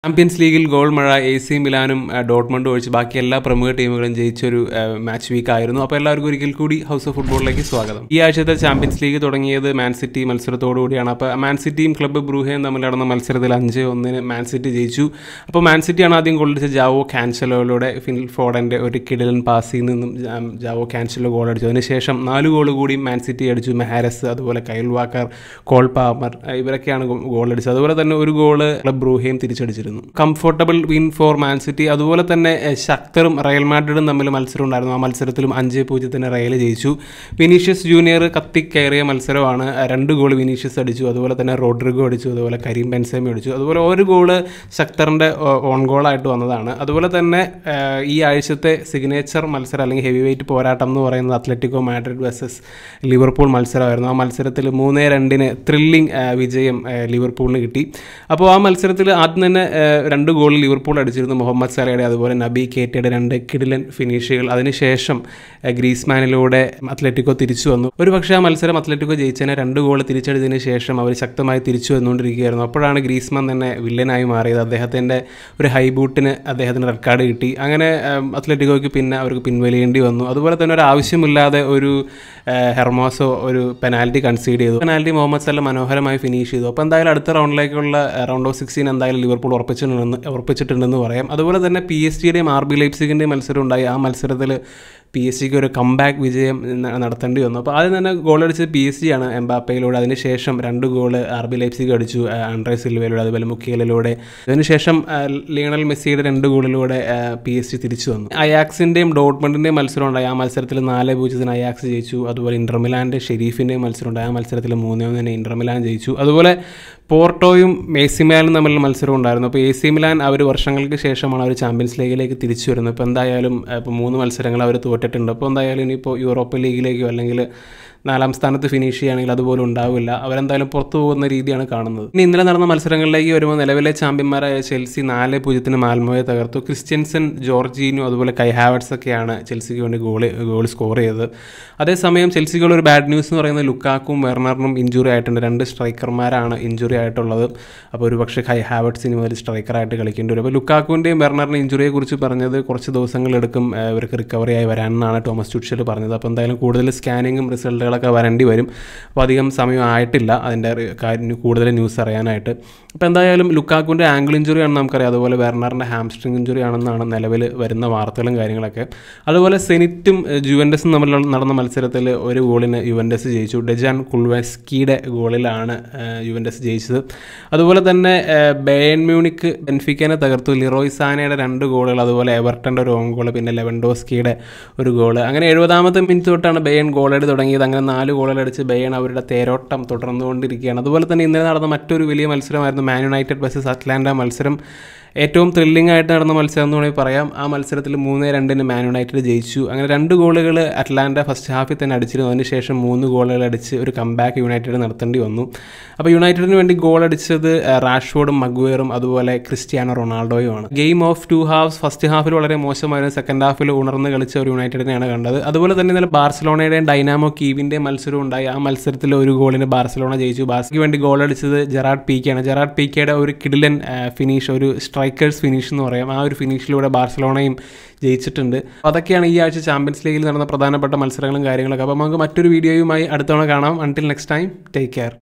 champions ലീഗിൽ goal മഴ A C മിലാനും ആ, ഡോട്ട്മണ്ടും ഒഴിച്ച് ബാക്കി എല്ലാ പ്രമുഖ ടീമുകളും ജയിച്ചൊരു ആ, മാച്ച് വീക്ക് ആയിരുന്നു അപ്പോൾ എല്ലാവർക്കും ഒരിക്കൽ കൂടി ഹൗസ് ഓഫ് ഫുട്ബോളിലേക്ക് സ്വാഗതം ഈ ആഴ്ചത്തെ ചാമ്പ്യൻസ് ലീഗ് തുടങ്ങിയത് മാൻ സിറ്റി മത്സരത്തോടുകൂടിയാണ് അപ്പോൾ മാൻ സിറ്റിയും ക്ലബ്ബ് ബ്രൂഹയും തമ്മിൽ നടന്ന മത്സരത്തിൽ അഞ്ച് ഒന്നിന് മാൻ സിറ്റി ജയിച്ചു അപ്പോൾ മാൻ സിറ്റിയാണ് ആദ്യം ഗോൾ അടിച്ചത് ജാവോ ക്യാൻസലോയിലൂടെ ഫിൽ ഫോഡൻ്റെ ഒരു കിടലൻ പാസിൽ നിന്നും ജാ- ജാവോ ക്യാൻസലോ ഗോൾ അടിച്ചു അതിനുശേഷം നാല് ഗോൾ കൂടി മാൻ സിറ്റി അടിച്ചു മെഹാരസ് അതുപോലെ കൈൽ വാക്കർ കോൾ പാമർ ആ, ഇവരൊക്കെയാണ് ഗോ- ഗോൾ അടിച്ചത് അതുപോലെ തന്നെ ഒരു ഗോള് ക്ലബ് ബ്രൂഹയും തിരിച്ചടിച്ചിരുന്നു comfortable win for Man City അതുപോലെ തന്നെ എ, ശക്തറും റയൽ മാഡ്രിഡും തമ്മിൽ മത്സരം ഉണ്ടായിരുന്നു ആ മത്സരത്തിലും അഞ്ച് പൂജ്യത്തിന് റയൽ ജയിച്ചു വിനീഷ്യസ് ജൂനിയർ കത്തിക്കയറിയ മത്സരമാണ് ആ, രണ്ട് ഗോൾ വിനീഷ്യസ് അടിച്ചു അതുപോലെ തന്നെ റോഡ്രിഗോ അടിച്ചു അതുപോലെ കരീം ബെൻസേമ അടിച്ചു അതുപോലെ ഒരു ഗോള് ശക്തറിൻ്റെ ഓൺ ഗോളായിട്ട് വന്നതാണ് അതുപോലെ തന്നെ ആ, ഈ ആഴ്ചത്തെ സിഗ്നേച്ചർ മത്സരം അല്ലെങ്കിൽ ഹെവി വെയിറ്റ് പോരാട്ടം എന്ന് പറയുന്നത് അത്ലറ്റിക്കോ മാഡ്രിഡ് വേഴ്സസ് ലിവർപൂൾ മത്സരമായിരുന്നു ആ മത്സരത്തിൽ മൂന്ന് രണ്ടിന് ത്രില്ലിംഗ് വിജയം ആ, ലിവർപൂളിന് കിട്ടി അപ്പോൾ ആ മത്സരത്തിൽ ആദ്യം തന്നെ ആ, രണ്ട് ഗോൾ ലിവർപൂൾ അടിച്ചിരുന്നു മുഹമ്മദ് സലയുടെ അതുപോലെ നബി കേറ്റയുടെ രണ്ട് കിഡിലൻ ഫിനിഷുകൾ അതിനുശേഷം ആ, ഗ്രീസ്മാനിലൂടെ അത്ലറ്റിക്കോ തിരിച്ചു വന്നു ഒരു പക്ഷേ ആ മത്സരം അത്ലറ്റിക്കോ ജയിച്ചതിനെ രണ്ട് ഗോൾ തിരിച്ചടിച്ചതിന് ശേഷം അവർ ശക്തമായി തിരിച്ചു വന്നുകൊണ്ടിരിക്കുകയായിരുന്നു അപ്പോഴാണ് ഗ്രീസ്മാൻ തന്നെ വില്ലനായി മാറിയത് അദ്ദേഹത്തിൻ്റെ ഒരു ഹൈ ബൂട്ടിന് അദ്ദേഹത്തിന് റെഡ് കാർഡ് കിട്ടി അങ്ങനെ ആം, അത്ലറ്റിക്കോയ്ക്ക് പിന്നെ അവർക്ക് പിൻവലിയേണ്ടി വന്നു അതുപോലെ തന്നെ ഒരു ആവശ്യമില്ലാതെ ഒരു ആ, ഹെർമോസോ ഒരു പെനാൽറ്റി കൺസീഡ് ചെയ്തു പെനാൽറ്റി മുഹമ്മദ് സല്ല മനോഹരമായി ഫിനിഷ് ചെയ്തു അപ്പോൾ എന്തായാലും അടുത്ത റൗണ്ടിലേക്കുള്ള റൗണ്ട് ഓഫ് സിക്സ്റ്റീൻ എന്തായാലും ലിവർപൂൾ ഉറപ്പിച്ചിട്ടുണ്ടെന്ന് ഉറപ്പിച്ചിട്ടുണ്ടെന്ന് പറയാം അതുപോലെ തന്നെ പി എസ് ജിയുടെയും ആർ ബി ലൈപ്സിഗിൻ്റെയും മത്സരം ഉണ്ടായി ആ മത്സരത്തിൽ പി എസ് ജിക്ക് ഒരു കംബാക്ക് വിജയം ന- നടത്തേണ്ടി വന്നു അപ്പോൾ ആദ്യം തന്നെ ഗോൾ അടിച്ചത് പി എസ് ജി ആണ് എംബാപ്പയിലൂടെ അതിനുശേഷം രണ്ട് ഗോൾ ആർ ബി ലൈപ്സിഗ് അടിച്ചു ആ, ആൻഡ്രേ സിൽവയിലൂടെ അതുപോലെ മുക്കിയലിലൂടെ അതിനുശേഷം ആ, ലിയണൽ മെസ്സിയുടെ രണ്ട് ഗോളിലൂടെ പി എസ് ജി തിരിച്ചു വന്നു അയാക്സിൻ്റെയും ഡോട്ട്മണ്ടിൻ്റെയും മത്സരം ഉണ്ടായി ആ മത്സരത്തിൽ നാല് പൂജ്യത്തിന് അയാക്സ് ജയിച്ചു അതുപോലെ ഇന്റർമിലാൻ്റെ ഷെരീഫിൻ്റെയും മത്സരം ഉണ്ടായി ആ മത്സരത്തിൽ മൂന്നേ ഒന്നിന് ഇന്റർമിലാൻ ജയിച്ചു അതുപോലെ പോർട്ടോയും എ സി മിലാനും തമ്മിലുള്ള മത്സരം ഉണ്ടായിരുന്നു അപ്പോൾ എ സി മിലാൻ അവർ വർഷങ്ങൾക്ക് ശേഷമാണ് അവർ ചാമ്പ്യൻസ് ലീഗിലേക്ക് തിരിച്ചു വരുന്നത് ഇപ്പോൾ എന്തായാലും ഇപ്പോൾ മൂന്ന് മത്സരങ്ങൾ അവർ തോറ്റിട്ടുണ്ട് അപ്പോൾ എന്തായാലും ഇനിയിപ്പോൾ യൂറോപ്പ് ലീഗിലേക്കോ അല്ലെങ്കിൽ നാലാം സ്ഥാനത്ത് ഫിനിഷ് ചെയ്യുകയാണെങ്കിൽ അതുപോലെ ഉണ്ടാവില്ല അവരെന്തായാലും പുറത്തു പോകുന്ന രീതിയാണ് കാണുന്നത് ഇനി ഇന്നലെ നടന്ന മത്സരങ്ങളിലേക്ക് വരുമ്പോൾ നിലവിലെ ചാമ്പ്യന്മാരായ ചെൽസി നാല് പൂജ്യത്തിന് മാൽമോയെ തകർത്തു ക്രിസ്ത്യൻസൺ ജോർജീനു അതുപോലെ കൈ ഹാവർട്സ് ഒക്കെയാണ് ചെൽസിക്ക് വേണ്ടി ഗോൾ ഗോൾ സ്കോർ ചെയ്തത് അതേസമയം ചെൽസിക്കുള്ള ഒരു ബാഡ് ന്യൂസ് എന്ന് പറയുന്നത് ലുക്കാക്കും വെർണറിനും ഇഞ്ചുറി ആയിട്ടുണ്ട് രണ്ട് സ്ട്രൈക്കർമാരാണ് ഇഞ്ചുറി ആയിട്ടുള്ളത് അപ്പോൾ ഒരു പക്ഷേ കൈ ഹാവർട്സ് ഇനി മുതൽ സ്ട്രൈക്കറായിട്ട് കളിക്കേണ്ടി വരും അപ്പോൾ ലുക്കാക്കുവിൻ്റെയും വെർണറിൻ്റെ ഇഞ്ചുറിയെ കുറിച്ച് പറഞ്ഞത് കുറച്ച് ദിവസങ്ങളെടുക്കും ആ, ഇവർക്ക് റിക്കവറി ആയി വരാനെന്നാണ് തോമസ് ടുഷ്യൽ പറഞ്ഞത് അപ്പോൾ എന്തായാലും കൂടുതൽ സ്കാനിങ്ങും റിസൾട്ടുകളൊക്കെ വരേണ്ടി വരും അപ്പോൾ അധികം സമയം ആയിട്ടില്ല അതിൻ്റെ റി- കാര്യം കൂടുതൽ ന്യൂസ് അറിയാനായിട്ട് അപ്പോൾ എന്തായാലും ലുക്കാക്കുവിൻ്റെ ആംഗിൾ ഇഞ്ചുറി ആണെന്ന് നമുക്കറിയാം അതുപോലെ വെർണറിൻ്റെ ഹാംസ്ട്രിങ് ഇഞ്ചുറി ആണെന്നാണ് നിലവിൽ വരുന്ന വാർത്തകളും കാര്യങ്ങളൊക്കെ അതുപോലെ സെനിറ്റും ഏഹ്, ജുവൻഡസും തമ്മിലുള്ള നടന്ന മത്സരത്തിൽ ഒരു ഗോളിന് യുവൻഡസ് ജയിച്ചു ഡെജാൻ കുൾവസ്കിയുടെ ഗോളിലാണ് ഏഹ്, യുവൻഡസ് ജയിച്ചത് അതുപോലെ തന്നെ ഏഹ്, ബയൺ മ്യൂണിക്ക് ബെൻഫിക്കനെ തകർത്തു ലിറോയ് സാനയുടെ രണ്ട് ഗോളുകൾ അതുപോലെ എവർട്ടൻ്റെ ഒരു ഓൺ ഗോൾ പിന്നെ ലെവൻഡോസ്കിയുടെ ഒരു ഗോൾ അങ്ങനെ എഴുപതാമത്തെ മിനിറ്റ് തൊട്ടാണ് ബയൺ ഗോളടി തുടങ്ങിയത് അങ്ങനെ നാല് ഗോളുകൾ അടിച്ച് ബയൺ അവരുടെ തേരോട്ടം തുടർന്നുകൊണ്ടിരിക്കുകയാണ് അതുപോലെ തന്നെ ഇന്നലെ നടന്ന മറ്റൊരു വലിയ മത്സരമായിരുന്നു മാൻ യുണൈറ്റഡ് വേഴ്സസ് അറ്റ്ലാന്റ മത്സരം ഏറ്റവും ത്രില്ലിംഗ് ആയിട്ട് നടന്ന മത്സരം എന്ന് വേണമെങ്കിൽ പറയാം ആ മത്സരത്തിൽ മൂന്ന് രണ്ടിന് മാൻ യുണൈറ്റഡ് ജയിച്ചു അങ്ങനെ രണ്ട് ഗോളുകൾ അറ്റ്ലാന്റ ഫസ്റ്റ് ഹാഫിൽ തന്നെ അടിച്ചിരുന്നു അതിനുശേഷം മൂന്ന് ഗോളുകൾ അടിച്ച് ഒരു കംബാക്ക് യുണൈറ്റഡ് നടത്തേണ്ടി വന്നു അപ്പോൾ യുണൈറ്റഡിന് വേണ്ടി ഗോൾ അടിച്ചത് ആ, റാഷ്ഫോർഡും മഗ്വേറും അതുപോലെ ക്രിസ്ത്യാനോ റൊണാൾഡോയുമാണ് game of two halves first ഹാഫിൽ വളരെ മോശമായിരുന്നു സെക്കൻഡ് ഹാഫിൽ ഉണർന്ന് കളിച്ച ഒരു യുണൈറ്റഡിനെയാണ് കണ്ടത് അതുപോലെ തന്നെ ഇന്നലെ ബാർസലോണയുടെയും ഡൈനാമോ കീവിൻ്റെയും മത്സരം ഉണ്ടായി ആ മത്സരത്തിൽ ഒരു ഗോളിന് ബാർസലോണ ജയിച്ചു ബാർസയ്ക്ക് വേണ്ടി ഗോൾ അടിച്ചത് ജെറാഡ് പീക്കയാണ് ജെറാഡ് പീക്കയുടെ ഒരു കിഡിലൻ ഫിനിഷ് ഒരു സ്ട്രൈക്കേഴ്സ് ഫിനിഷ് എന്ന് പറയാം ആ ഒരു ഫിനിഷിലൂടെ ബാർസലോണയും ജയിച്ചിട്ടുണ്ട് അപ്പോൾ അതൊക്കെയാണ് ഈ ആഴ്ച ചാമ്പ്യൻസ് ലീഗിൽ നടന്ന പ്രധാനപ്പെട്ട മത്സരങ്ങളും കാര്യങ്ങളൊക്കെ അപ്പോൾ നമുക്ക് മറ്റൊരു വീഡിയോയുമായി അടുത്തവണ കാണാം until next time take care